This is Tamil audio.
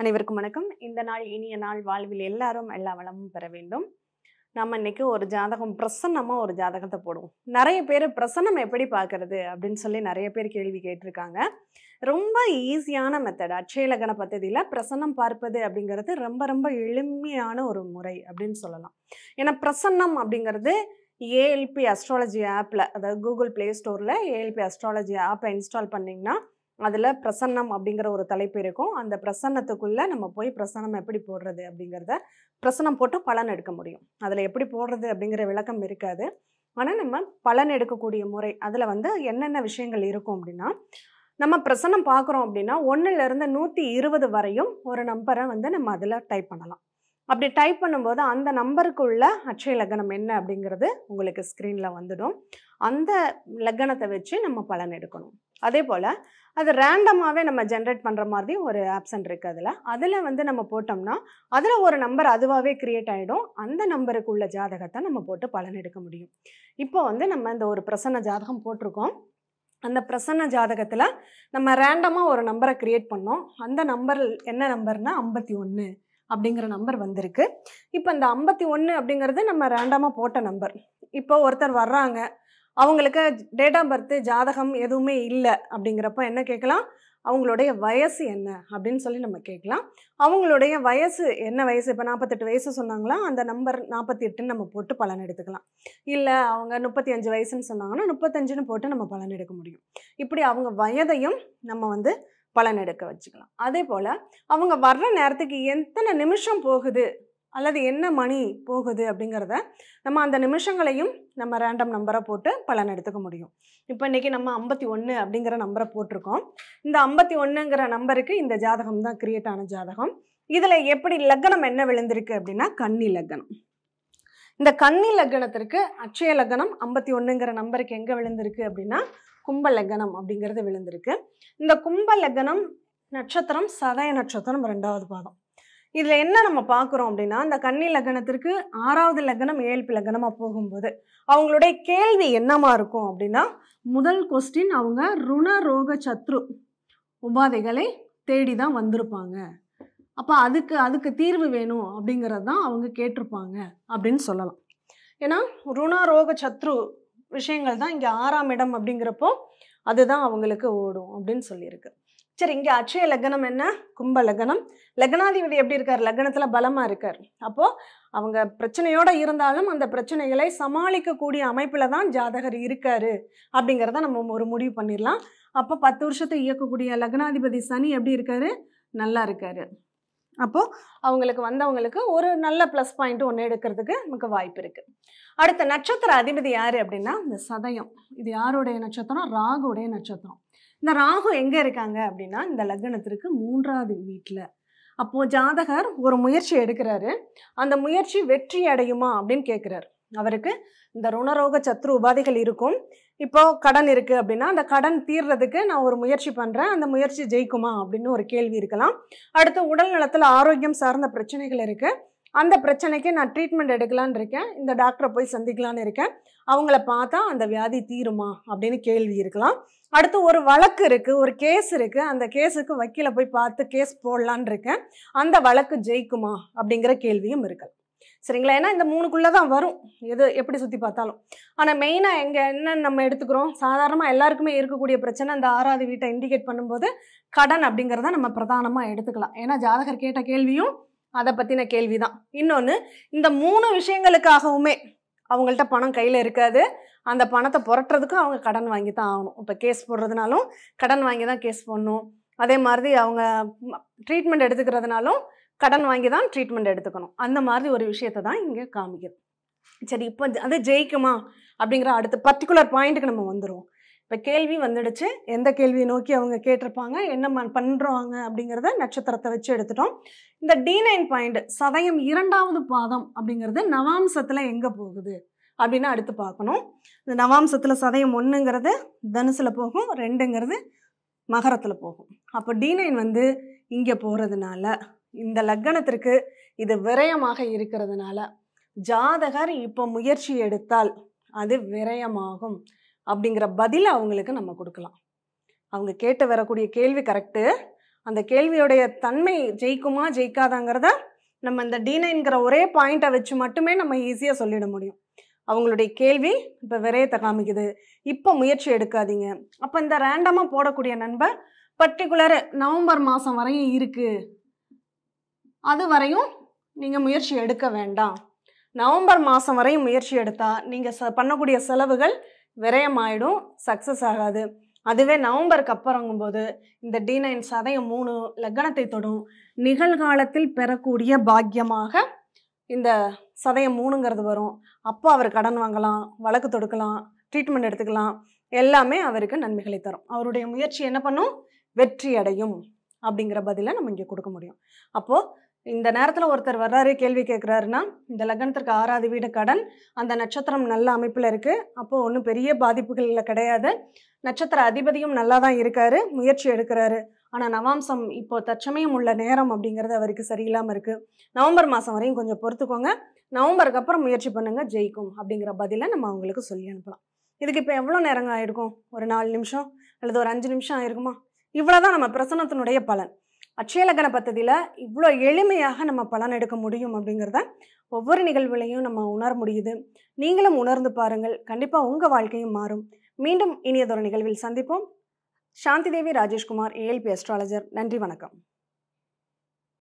அனைவருக்கும் வணக்கம் இந்த நாள் இனிய நாள் வாழ்வில் எல்லாரும் எல்லா வளமும் பெற வேண்டும் நம்ம இன்னைக்கு ஒரு ஜாதகம் பிரசன்னமா ஒரு ஜாதகத்தை போடுவோம் நிறைய பேர் பிரசன்னம் எப்படி பார்க்கறது அப்படின்னு சொல்லி நிறைய பேர் கேள்வி கேட்டிருக்காங்க ரொம்ப ஈஸியான மெத்தட் அட்சயலகன பദ്ധதியில் பிரசன்னம் பார்ப்பது அப்படிங்கிறது ரொம்ப ரொம்ப எளிமையான ஒரு முறை அப்படின்னு சொல்லலாம் ஏன்னா பிரசன்னம் அப்படிங்கிறது ஏஎல்பி அஸ்ட்ராலஜி ஆப்பில் அதாவது கூகுள் ப்ளே ஸ்டோரில் ஏஎல்பி அஸ்ட்ராலஜி ஆப்பை இன்ஸ்டால் பண்ணிங்கன்னா அதில் பிரசன்னம் அப்படிங்கிற ஒரு தலைப்பு இருக்கும் அந்த பிரசன்னத்துக்குள்ளே நம்ம போய் பிரசன்னம் எப்படி போடுறது அப்படிங்கிறத பிரசன்னம் போட்டு பலன் எடுக்க முடியும் அதில் எப்படி போடுறது அப்படிங்கிற விளக்கம் இருக்காது ஆனால் நம்ம பலன் எடுக்கக்கூடிய முறை அதில் வந்து என்னென்ன விஷயங்கள் இருக்கும் அப்படின்னா நம்ம பிரசன்னம் பார்க்குறோம் அப்படின்னா ஒன்றுலேருந்து நூற்றி இருபது வரையும் ஒரு நம்பரை வந்து நம்ம அதில் டைப் பண்ணலாம் அப்படி டைப் பண்ணும்போது அந்த நம்பருக்குள்ள அட்சய லக்னம் என்ன அப்படிங்கிறது உங்களுக்கு ஸ்க்ரீனில் வந்துடும் அந்த லக்னத்தை வச்சு நம்ம பலன் எடுக்கணும் அதே போல் அது ரேண்டமாகவே நம்ம ஜென்ரேட் பண்ணுற மாதிரி ஒரு ஆப்ஷன் இருக்குது அதில் அதில் வந்து நம்ம போட்டோம்னா அதில் ஒரு நம்பர் அதுவாகவே க்ரியேட் ஆகிடும் அந்த நம்பருக்கு உள்ள ஜாதகத்தை நம்ம போட்டு பலன் எடுக்க முடியும் இப்போ வந்து நம்ம இந்த ஒரு பிரசன்ன ஜாதகம் போட்டிருக்கோம் அந்த பிரசன்ன ஜாதகத்தில் நம்ம ரேண்டமாக ஒரு நம்பரை க்ரியேட் பண்ணோம் அந்த நம்பர் என்ன நம்பர்னா ஐம்பத்தி ஒன்று அப்படிங்கிற நம்பர் வந்திருக்கு இப்போ இந்த ஐம்பத்தி ஒன்று அப்படிங்கிறது நம்ம ரேண்டமாக போட்ட நம்பர் இப்போ ஒருத்தர் வர்றாங்க அவங்களுக்கு டேட் ஆஃப் பர்த்து ஜாதகம் எதுவுமே இல்லை அப்படிங்கிறப்ப என்ன கேட்கலாம் அவங்களுடைய வயசு என்ன அப்படின்னு சொல்லி நம்ம கேட்கலாம் அவங்களுடைய வயசு என்ன வயசு இப்போ நாற்பத்தெட்டு வயசு சொன்னாங்களா அந்த நம்பர் நாற்பத்தி எட்டுன்னு நம்ம போட்டு பலன் எடுத்துக்கலாம் இல்லை அவங்க முப்பத்தி அஞ்சு வயசுன்னு சொன்னாங்கன்னா முப்பத்தஞ்சுன்னு போட்டு நம்ம பலன் எடுக்க முடியும் இப்படி அவங்க வயதையும் நம்ம வந்து பலன் எடுக்க வச்சுக்கலாம் அதே போல் அவங்க வர்ற நேரத்துக்கு எத்தனை நிமிஷம் போகுது அல்லது என்ன மணி போகுது அப்படிங்கிறத நம்ம அந்த நிமிஷங்களையும் நம்ம ரேண்டம் நம்பரை போட்டு பலன் எடுத்துக்க முடியும் இப்போ இன்றைக்கி நம்ம ஐம்பத்தி ஒன்று அப்படிங்கிற நம்பரை போட்டிருக்கோம் இந்த ஐம்பத்தி ஒன்றுங்கிற நம்பருக்கு இந்த ஜாதகம் தான் கிரியேட் ஆன ஜாதகம் இதில் எப்படி லக்னம் என்ன விழுந்திருக்கு அப்படின்னா கன்னி லக்னம் இந்த கன்னி லக்னத்திற்கு அட்சய லக்னம் ஐம்பத்தி ஒன்றுங்கிற நம்பருக்கு எங்கே விழுந்திருக்கு அப்படின்னா கும்ப லக்னம் அப்படிங்கிறது விழுந்திருக்கு இந்த கும்ப லக்னம் நட்சத்திரம் சதய நட்சத்திரம் ரெண்டாவது பாதம் இதில் என்ன நம்ம பார்க்குறோம் அப்படின்னா இந்த கன்னி லக்னத்திற்கு ஆறாவது லக்னம் ஏழ்பி லக்னமாக போகும்போது அவங்களுடைய கேள்வி என்னமா இருக்கும் அப்படின்னா முதல் கொஸ்டின் அவங்க ருண ரோக சத்ரு உபாதைகளை தேடி தான் வந்திருப்பாங்க அப்போ அதுக்கு அதுக்கு தீர்வு வேணும் அப்படிங்கிறது தான் அவங்க கேட்டிருப்பாங்க அப்படின்னு சொல்லலாம் ஏன்னா ருண ரோக சத்ரு விஷயங்கள் தான் இங்கே ஆறாம் இடம் அப்படிங்கிறப்போ அதுதான் அவங்களுக்கு ஓடும் அப்படின்னு சொல்லியிருக்கு சரி இங்கே அட்சய லக்னம் என்ன கும்ப லக்னம் லக்னாதிபதி எப்படி இருக்கார் லக்னத்தில் பலமாக இருக்கார் அப்போது அவங்க பிரச்சனையோட இருந்தாலும் அந்த பிரச்சனைகளை சமாளிக்கக்கூடிய அமைப்பில் தான் ஜாதகர் இருக்காரு அப்படிங்கிறத நம்ம ஒரு முடிவு பண்ணிடலாம் அப்போ பத்து வருஷத்தை இயக்கக்கூடிய லக்னாதிபதி சனி எப்படி இருக்காரு நல்லா இருக்காரு அப்போது அவங்களுக்கு வந்தவங்களுக்கு ஒரு நல்ல ப்ளஸ் பாயிண்ட் ஒன்று எடுக்கிறதுக்கு நமக்கு வாய்ப்பு இருக்குது அடுத்த நட்சத்திர அதிபதி யார் அப்படின்னா இந்த சதயம் இது யாருடைய நட்சத்திரம் ராகுடைய நட்சத்திரம் இந்த ராகு எங்கே இருக்காங்க அப்படின்னா இந்த லக்னத்திற்கு மூன்றாவது வீட்டில் அப்போது ஜாதகர் ஒரு முயற்சி எடுக்கிறாரு அந்த முயற்சி வெற்றி அடையுமா அப்படின்னு கேட்குறாரு அவருக்கு இந்த ருணரோக சத்ரு உபாதைகள் இருக்கும் இப்போ கடன் இருக்குது அப்படின்னா அந்த கடன் தீர்றதுக்கு நான் ஒரு முயற்சி பண்ணுறேன் அந்த முயற்சி ஜெயிக்குமா அப்படின்னு ஒரு கேள்வி இருக்கலாம் அடுத்து உடல் நலத்தில் ஆரோக்கியம் சார்ந்த பிரச்சனைகள் இருக்குது அந்த பிரச்சனைக்கு நான் ட்ரீட்மெண்ட் எடுக்கலான்னு இருக்கேன் இந்த டாக்டரை போய் சந்திக்கலான்னு இருக்கேன் அவங்கள பார்த்தா அந்த வியாதி தீருமா அப்படின்னு கேள்வி இருக்கலாம் அடுத்து ஒரு வழக்கு இருக்குது ஒரு கேஸ் இருக்குது அந்த கேஸுக்கு வக்கீலை போய் பார்த்து கேஸ் போடலான்னு இருக்கேன் அந்த வழக்கு ஜெயிக்குமா அப்படிங்கிற கேள்வியும் இருக்கலாம் சரிங்களா ஏன்னா இந்த மூணுக்குள்ளே தான் வரும் எது எப்படி சுற்றி பார்த்தாலும் ஆனால் மெயினாக எங்கே என்ன நம்ம எடுத்துக்கிறோம் சாதாரணமாக எல்லாருக்குமே இருக்கக்கூடிய பிரச்சனை அந்த ஆறாவது வீட்டை இண்டிகேட் பண்ணும்போது கடன் அப்படிங்கிறத நம்ம பிரதானமாக எடுத்துக்கலாம் ஏன்னா ஜாதகர் கேட்ட கேள்வியும் அதை பற்றின கேள்வி தான் இன்னொன்று இந்த மூணு விஷயங்களுக்காகவுமே அவங்கள்ட்ட பணம் கையில் இருக்காது அந்த பணத்தை புரட்டுறதுக்கும் அவங்க கடன் வாங்கி தான் ஆகணும் இப்போ கேஸ் போடுறதுனாலும் கடன் வாங்கி தான் கேஸ் போடணும் அதே மாதிரி அவங்க ட்ரீட்மெண்ட் எடுத்துக்கிறதுனாலும் கடன் வாங்கி தான் ட்ரீட்மெண்ட் எடுத்துக்கணும் அந்த மாதிரி ஒரு விஷயத்தை தான் இங்கே காமிக்குது சரி இப்போ அது ஜெயிக்குமா அப்படிங்கிற அடுத்த பர்டிகுலர் பாயிண்ட்டுக்கு நம்ம வந்துடுவோம் இப்போ கேள்வி வந்துடுச்சு எந்த கேள்வியை நோக்கி அவங்க கேட்டிருப்பாங்க என்ன ம- பண்ணுறாங்க அப்படிங்கிறத நட்சத்திரத்தை வச்சு எடுத்துட்டோம் இந்த டி நைன் பாயிண்ட் சதயம் இரண்டாவது பாதம் அப்படிங்கிறது நவாம்சத்தில் எங்கே போகுது அப்படின்னு அடுத்து பார்க்கணும் இந்த நவாம்சத்தில் சதயம் ஒன்றுங்கிறது தனுசில் போகும் ரெண்டுங்கிறது மகரத்தில் போகும் அப்போ டி நைன் வந்து இங்கே போகிறதுனால இந்த லக்கணத்திற்கு இது விரயமாக இருக்கிறதுனால ஜாதகர் இப்போ முயற்சி எடுத்தால் அது விரயமாகும் அப்படிங்கிற பதிலை அவங்களுக்கு நம்ம கொடுக்கலாம் அவங்க கேட்டு வரக்கூடிய கேள்வி கரெக்டு அந்த கேள்வியுடைய தன்மை ஜெயிக்குமா ஜெயிக்காதாங்கிறத நம்ம இந்த டீனைங்கிற ஒரே பாயிண்ட்டை வச்சு மட்டுமே நம்ம ஈஸியாக சொல்லிட முடியும் அவங்களுடைய கேள்வி இப்போ விரயத்தை காமிக்குது இப்போ முயற்சி எடுக்காதீங்க அப்போ இந்த ரேண்டமாக போடக்கூடிய நண்பர் பர்டிகுலர் நவம்பர் மாதம் வரையும் இருக்குது அது வரையும் நீங்கள் முயற்சி எடுக்க வேண்டாம் நவம்பர் மாதம் வரையும் முயற்சி எடுத்தால் நீங்கள் ச பண்ணக்கூடிய செலவுகள் விரயமாயிடும் சக்ஸஸ் ஆகாது அதுவே நவம்பருக்கு அப்புறங்கும்போது இந்த டி நைன் சதயம் மூணு லக்னத்தை தொடும் நிகழ்காலத்தில் பெறக்கூடிய பாக்கியமாக இந்த சதயம் மூணுங்கிறது வரும் அப்போ அவர் கடன் வாங்கலாம் வழக்கு தொடுக்கலாம் ட்ரீட்மெண்ட் எடுத்துக்கலாம் எல்லாமே அவருக்கு நன்மைகளை தரும் அவருடைய முயற்சி என்ன பண்ணும் வெற்றி அடையும் அப்படிங்கிற பதிலை நம்ம இங்கே கொடுக்க முடியும் அப்போது இந்த நேரத்தில் ஒருத்தர் வர்றாரு கேள்வி கேட்குறாருன்னா இந்த லக்னத்திற்கு ஆறாவது வீடு கடன் அந்த நட்சத்திரம் நல்ல அமைப்பில் இருக்குது அப்போது ஒன்றும் பெரிய பாதிப்புகள் கிடையாது நட்சத்திர அதிபதியும் நல்லா தான் இருக்காரு முயற்சி எடுக்கிறாரு ஆனால் நவாம்சம் இப்போ தற்சமயம் உள்ள நேரம் அப்படிங்கிறது அவருக்கு சரியில்லாமல் இருக்குது நவம்பர் மாதம் வரையும் கொஞ்சம் பொறுத்துக்கோங்க நவம்பருக்கு அப்புறம் முயற்சி பண்ணுங்க ஜெயிக்கும் அப்படிங்கிற பதிலை நம்ம அவங்களுக்கு சொல்லி அனுப்பலாம் இதுக்கு இப்போ எவ்வளோ நேரங்க ஆயிருக்கும் ஒரு நாலு நிமிஷம் அல்லது ஒரு அஞ்சு நிமிஷம் ஆயிருக்குமா இவ்வளோதான் நம்ம பிரசனத்தினுடைய பலன் அட்சயலக்கண பദ്ധதியில் இவ்வளோ எளிமையாக நம்ம பலன் எடுக்க முடியும் அப்படிங்கிறத ஒவ்வொரு நிகழ்வுலையும் நம்ம உணர முடியுது நீங்களும் உணர்ந்து பாருங்கள் கண்டிப்பாக உங்கள் வாழ்க்கையும் மாறும் மீண்டும் இனியதொரு நிகழ்வில் சந்திப்போம் சாந்தி தேவி ராஜேஷ்குமார் ஏஎல்பி அஸ்ட்ராலஜர் நன்றி வணக்கம்